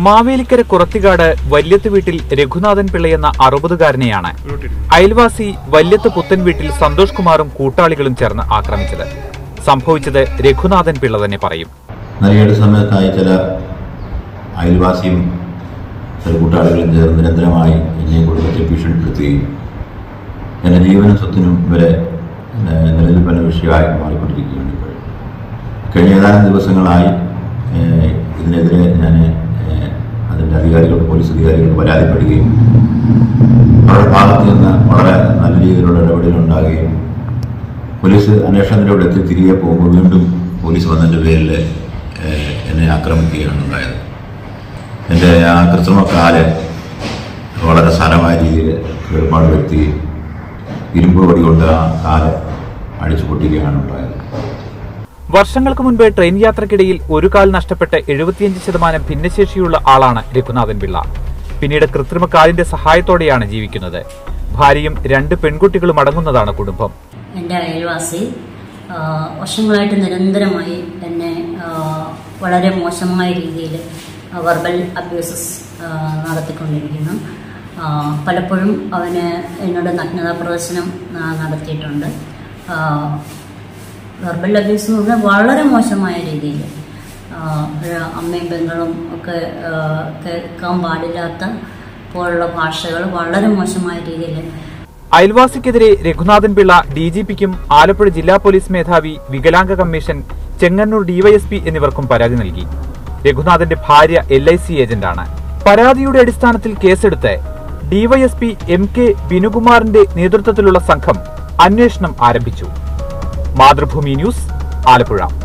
മാവേലിക്കര കുറത്തിക്കാട് വല്യത്ത് വീട്ടിൽ രഘുനാഥൻ പിള്ളയെന്ന അറുപതുകാരനെയാണ് അയൽവാസി വല്യത്ത് പുത്തൻ വീട്ടിൽ സന്തോഷ് കുമാറും കൂട്ടാളികളും ചേർന്ന് ആക്രമിച്ചത് സംഭവിച്ചത് രഘുനാഥൻ പിള്ള തന്നെ പറയും നരിയുടെ സമയത്തായി ചില അയൽവാസിയും ചില കൂട്ടാളികളും ചേർന്ന് നിരന്തരമായി എന്നെ കുടുംബത്തെ ഭീഷണിപ്പെടുത്തുകയും എൻ്റെ ജീവനും സ്വത്തിനും വരെ ഏഹ്, നിലനിൽപ്പന വിഷയമായി മാറിക്കൊണ്ടിരിക്കുകയാണ് ഇപ്പോൾ കഴിഞ്ഞ ഏതാനും ദിവസങ്ങളായി ഏഹ്, ഇതിനെതിരെ ഞാൻ ഏഹ്, അതിൻ്റെ അധികാരികളോട് പോലീസ് അധികാരികളോട് പരാതിപ്പെടുകയും അവരുടെ ഭാഗത്ത് നിന്ന് വളരെ നല്ല രീതിയിലുള്ള ഇടപെടലുണ്ടാകുകയും പോലീസ് അന്വേഷണത്തിലൂടെ എത്തി തിരികെ പോകുമ്പോൾ വീണ്ടും പോലീസ് വന്നതിൻ്റെ പേരിൽ ഏഹ്, എന്നെ ആക്രമിക്കുകയാണ് ഉണ്ടായത് എൻ്റെ ആ കൃത്രിമ കാല് വളരെ സാരമായ രീതിയിൽ കേടുപാട് വരുത്തുകയും ഇരുമ്പ് വടി കൊണ്ട് ആ കാല് അടിച്ചു പൊട്ടിക്കുകയാണ് ഉണ്ടായത് വർഷങ്ങൾക്ക് മുൻപ് ട്രെയിൻ യാത്രക്കിടയിൽ ഒരു കാൽ നഷ്ടപ്പെട്ട എഴുപത്തിയഞ്ച് ശതമാനം ഭിന്നശേഷിയുള്ള ആളാണ് രഘുനാഥൻ പിള്ള പിന്നീട് കൃത്രിമ കാലിന്റെ സഹായത്തോടെയാണ് ജീവിക്കുന്നത് ഭാര്യയും രണ്ട് പെൺകുട്ടികളും അടങ്ങുന്നതാണ് കുടുംബം എൻ്റെ അയൽവാസി ആ, വർഷങ്ങളായിട്ട് നിരന്തരമായി എന്നെ ആ, വളരെ മോശമായ രീതിയിൽ വെർബൽ അബ്യൂസസ് നടത്തിക്കൊണ്ടിരിക്കുന്നു ആ, പലപ്പോഴും അവന് എന്നോട് നഗ്നതാ പ്രദർശനം ആ, നടത്തിയിട്ടുണ്ട് വെർബൽ അബ്യൂസ് എന്ന് പറഞ്ഞാൽ വളരെ മോശമായ രീതിയിൽ അമ്മയും പെങ്ങളും ഒക്കെ ആ, കേൾക്കാൻ പാടില്ലാത്ത പോലുള്ള ഭാഷകൾ വളരെ മോശമായ രീതിയിൽ അയൽവാസിക്കെതിരെ രഘുനാഥൻ പിള്ള ഡി ജി പിക്കും ആലപ്പുഴ ജില്ലാ പോലീസ് മേധാവി വികലാംഗ കമ്മീഷൻ ചെങ്ങന്നൂർ ഡിവൈഎസ്പി എന്നിവർക്കും പരാതി നൽകി രഘുനാഥന്റെ ഭാര്യ എൽ ഐ സി ഏജന്റാണ് പരാതിയുടെ അടിസ്ഥാനത്തിൽ കേസെടുത്ത് ഡിവൈഎസ്പി എം കെ ബിനുകുമാറിന്റെ നേതൃത്വത്തിലുള്ള സംഘം അന്വേഷണം ആരംഭിച്ചു മാതൃഭൂമി ന്യൂസ് ആലപ്പുഴ